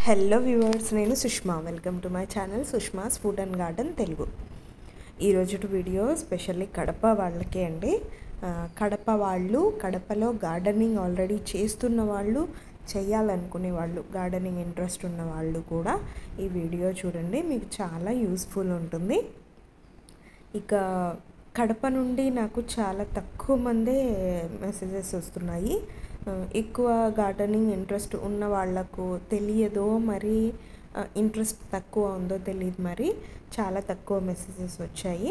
hello viewers నేను Sushma welcome to my channel Sushma's food and garden Telugu ఈరోజు video specially Kadapa వాళ్ళకే అండి ఆ, కడప వాళ్ళు కడపలో గార్డెనింగ్ ఆల్రెడీ చేస్తున్న వాళ్ళు చేయాలనుకునే వాళ్ళు గార్డెనింగ్ ఇంట్రెస్ట్ ఉన్న వాళ్ళు కూడా ఈ వీడియో చూడండి మీకు చాలా యూస్ఫుల్ ఉంటుంది ఇక కడప నుండి నాకు చాలా తక్కువ మందే మెసేజెస్ వస్తున్నాయి ఆ, ఎక్కువ గార్డెనింగ్ ఇంట్రెస్ట్ ఉన్న వాళ్ళకు తెలియదో మరి ఇంట్రెస్ట్ తక్కువ ఉందో తెలియదు మరి చాలా తక్కువ మెసేజెస్ వచ్చాయి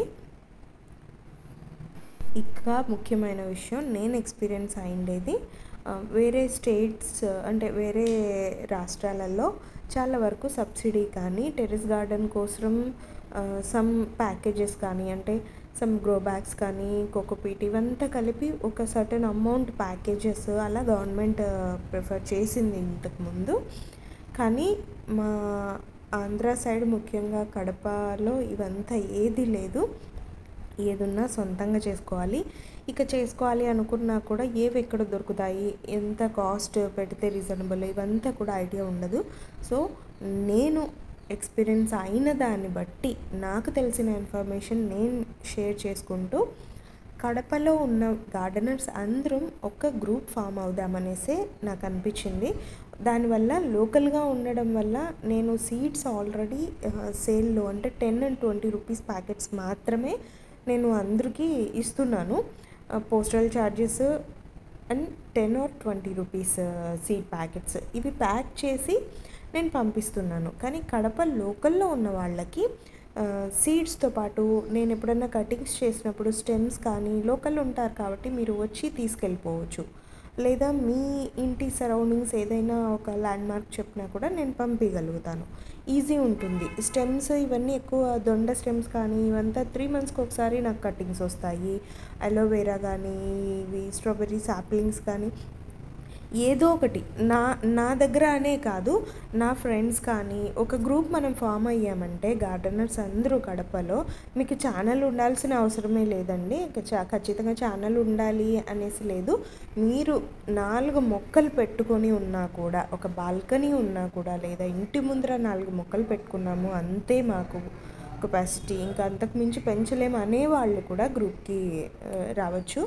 ఇంకా ముఖ్యమైన విషయం నేను ఎక్స్పీరియన్స్ అయిండేది ఆ, వేరే స్టేట్స్ అంటే వేరే రాష్ట్రాలలో చాలా వరకు సబ్సిడీ కానీ టెర్రస్ గార్డెన్ కోసం సమ్ ప్యాకేజెస్ కానీ అంటే సమ్ గ్రో బ్యాగ్స్ కానీ కోకోపీట్ ఇవంతా కలిపి ఒక సర్టన్ అమౌంట్ ప్యాకేజెస్ అలా గవర్నమెంట్ ప్రిఫర్ చేసింది ఇంతకుముందు కానీ మా ఆంధ్ర సైడ్ ముఖ్యంగా కడపలో ఇవంతా ఏది లేదు ఏదున్నా సొంతంగా చేసుకోవాలి ఇక చేసుకోవాలి అనుకున్నా కూడా ఏవి ఎక్కడ దొరుకుతాయి ఎంత కాస్ట్ పెడితే రీజనబుల్ ఇవంతా కూడా ఐడియా ఉండదు సో నేను ఎక్స్పీరియన్స్ అయిన దాన్ని బట్టి నాకు తెలిసిన ఇన్ఫర్మేషన్ నేను షేర్ చేసుకుంటూ కడపలో ఉన్న గార్డెనర్స్ అందరం ఒక గ్రూప్ ఫామ్ అవుదామనేసే నాకు అనిపించింది దానివల్ల లోకల్గా ఉండడం వల్ల నేను సీడ్స్ ఆల్రెడీ సేల్లో అంటే ten and twenty rupees packets మాత్రమే నేను అందరికీ ఇస్తున్నాను postal charges and ten or twenty rupees seed packets ఇవి ప్యాక్ చేసి నేను పంపిస్తున్నాను కానీ కడప లోకల్లో ఉన్న వాళ్ళకి సీడ్స్తో పాటు నేను ఎప్పుడన్నా కటింగ్స్ చేసినప్పుడు స్టెమ్స్ కానీ లోకల్ ఉంటారు కాబట్టి మీరు వచ్చి తీసుకెళ్ళిపోవచ్చు లేదా మీ ఇంటి సరౌండింగ్స్ ఏదైనా ఒక ల్యాండ్ మార్క్ చెప్పినా కూడా నేను పంపించగలుగుతాను ఈజీ ఉంటుంది స్టెమ్స్ ఇవన్నీ ఎక్కువ దొండ స్టెమ్స్ కానీ ఇవంతా త్రీ మంత్స్కి ఒకసారి నాకు కటింగ్స్ వస్తాయి అలోవేరా కానీ ఇవి స్ట్రాబెర్రీ సాప్లింగ్స్ కానీ ఏదో ఒకటి నా నా దగ్గర అనే కాదు నా ఫ్రెండ్స్ కానీ ఒక గ్రూప్ మనం ఫామ్ అయ్యామంటే గార్డెనర్స్ అందరూ కడపలో మీకు ఛానల్ ఉండాల్సిన అవసరమే లేదండి ఇక చా ఖచ్చితంగా ఛానల్ ఉండాలి అనేసి లేదు మీరు నాలుగు మొక్కలు పెట్టుకొని ఉన్నా కూడా ఒక బాల్కనీ ఉన్నా కూడా లేదా ఇంటి ముందర నాలుగు మొక్కలు పెట్టుకున్నాము అంతే మాకు కెపాసిటీ ఇంకా అంతకు మించి పెంచలేము అనేవాళ్ళు కూడా గ్రూప్కి ఆ, రావచ్చు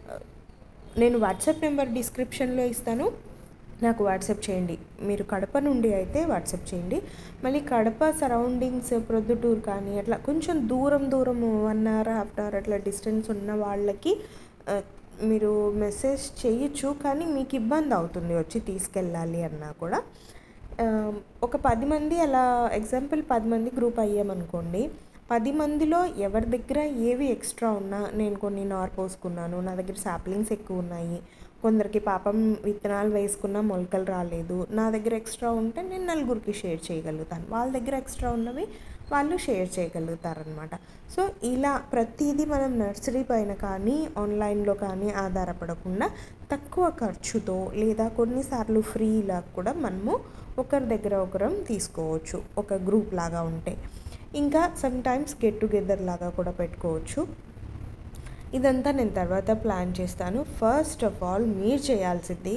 నేను వాట్సాప్ నెంబర్ డిస్క్రిప్షన్లో ఇస్తాను నాకు వాట్సాప్ చేయండి మీరు కడప నుండి అయితే వాట్సాప్ చేయండి మళ్ళీ కడప సరౌండింగ్స్ ప్రొద్దుటూరు కానీ అట్లా కొంచెం దూరం దూరం one hour half an hour అట్లా డిస్టెన్స్ ఉన్న వాళ్ళకి ఆ, మీరు మెసేజ్ చేయొచ్చు కానీ మీకు ఇబ్బంది అవుతుంది వచ్చి తీసుకెళ్ళాలి అన్నా కూడా ఆ, ఒక పది మంది అలా ఎగ్జాంపుల్ పది మంది గ్రూప్ అయ్యామనుకోండి పది మందిలో ఎవరి దగ్గర ఏవి ఎక్స్ట్రా ఉన్నా నేను కొన్ని నార్ పోసుకున్నాను నా దగ్గర సాప్లింగ్స్ ఎక్కువ ఉన్నాయి కొందరికి పాపం విత్తనాలు వేసుకున్నా మొలకలు రాలేదు నా దగ్గర ఎక్స్ట్రా ఉంటే నేను నలుగురికి షేర్ చేయగలుగుతాను వాళ్ళ దగ్గర ఎక్స్ట్రా ఉన్నవి వాళ్ళు షేర్ చేయగలుగుతారనమాట సో ఇలా ప్రతిదీ మనం నర్సరీ పైన కానీ ఆన్లైన్లో కానీ ఆధారపడకుండా తక్కువ ఖర్చుతో లేదా కొన్నిసార్లు ఫ్రీలా కూడా మనము ఒకరి దగ్గర ఒకరం తీసుకోవచ్చు ఒక గ్రూప్ లాగా ఉంటే ఇంకా సమ్ టైమ్స్ గెట్ టుగెదర్ లాగా కూడా పెట్టుకోవచ్చు ఇదంతా నేను తర్వాత ప్లాన్ చేస్తాను ఫస్ట్ ఆఫ్ ఆల్ మీరు చేయాల్సింది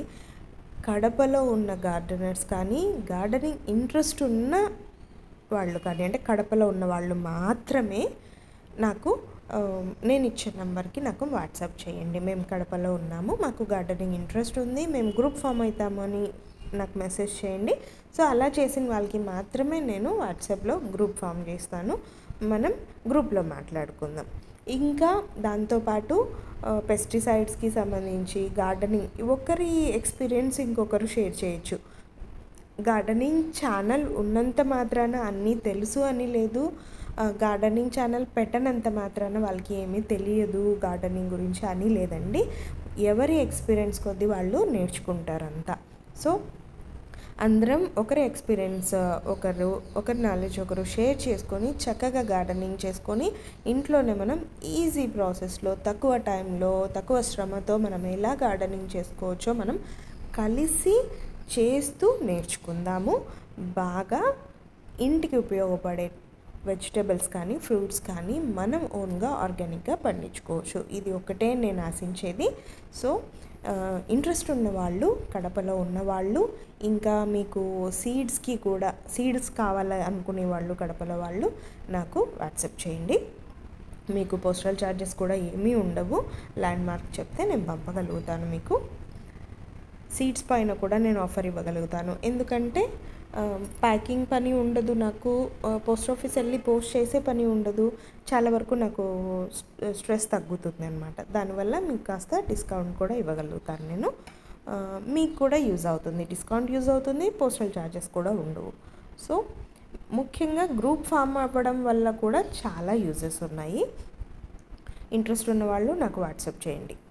కడపలో ఉన్న గార్డెనర్స్ కానీ గార్డెనింగ్ ఇంట్రెస్ట్ ఉన్న వాళ్ళు కానీ అంటే కడపలో ఉన్న వాళ్ళు మాత్రమే నాకు ఆ, నేను ఇచ్చే నెంబర్కి నాకు వాట్సాప్ చేయండి మేము కడపలో ఉన్నాము మాకు గార్డెనింగ్ ఇంట్రెస్ట్ ఉంది మేము గ్రూప్ ఫామ్ అవుతాము అని నాకు మెసేజ్ చేయండి సో అలా చేసిన వాళ్ళకి మాత్రమే నేను వాట్సాప్లో గ్రూప్ ఫామ్ చేస్తాను మనం గ్రూప్లో మాట్లాడుకుందాం ఇంకా దాంతోపాటు పెస్టిసైడ్స్కి సంబంధించి గార్డెనింగ్ ఒకరి ఎక్స్పీరియన్స్ ఇంకొకరు షేర్ చేయొచ్చు గార్డెనింగ్ ఛానల్ ఉన్నంత మాత్రాన అన్నీ తెలుసు అని లేదు ఆ, గార్డెనింగ్ ఛానల్ పెట్టనంత మాత్రాన వాళ్ళకి ఏమీ తెలియదు గార్డెనింగ్ గురించి అని లేదండి ఎవరి ఎక్స్పీరియన్స్ కొద్దీ వాళ్ళు నేర్చుకుంటారంతా సో అందరం ఒకరి ఎక్స్పీరియన్స్ ఒకరు ఒకరి నాలెడ్జ్ ఒకరు షేర్ చేసుకొని చక్కగా గార్డెనింగ్ చేసుకొని ఇంట్లోనే మనం ఈజీ ప్రాసెస్లో తక్కువ టైంలో తక్కువ శ్రమతో మనం ఎలా గార్డెనింగ్ చేసుకోవచ్చో మనం కలిసి చేస్తూ నేర్చుకుందాము బాగా ఇంటికి ఉపయోగపడే వెజిటేబుల్స్ కానీ ఫ్రూట్స్ కానీ మనం ఓన్గా ఆర్గానిక్గా పండించుకోవచ్చు ఇది ఒకటే నేను ఆశించేది సో ఇంట్రెస్ట్ ఉన్నవాళ్ళు కడపలో ఉన్నవాళ్ళు ఇంకా మీకు సీడ్స్కి కూడా సీడ్స్ కావాలి అనుకునే వాళ్ళు కడపలో వాళ్ళు నాకు వాట్సాప్ చేయండి మీకు పోస్టల్ ఛార్జెస్ కూడా ఏమీ ఉండవు ల్యాండ్ మార్క్ చెప్తే నేను పంపగలుగుతాను మీకు సీట్స్ పైన కూడా నేను ఆఫర్ ఇవ్వగలుగుతాను ఎందుకంటే ప్యాకింగ్ పని ఉండదు నాకు పోస్ట్ ఆఫీస్ వెళ్ళి పోస్ట్ చేసే పని ఉండదు చాలా వరకు నాకు స్ట్రెస్ తగ్గుతుంది అనమాట దానివల్ల మీకు కాస్త డిస్కౌంట్ కూడా ఇవ్వగలుగుతాను నేను ఆ, మీకు కూడా యూజ్ అవుతుంది డిస్కౌంట్ యూజ్ అవుతుంది పోస్టల్ ఛార్జెస్ కూడా ఉండవు సో ముఖ్యంగా గ్రూప్ ఫామ్ అవ్వడం వల్ల కూడా చాలా యూజెస్ ఉన్నాయి ఇంట్రెస్ట్ ఉన్న వాళ్ళు నాకు వాట్సాప్ చేయండి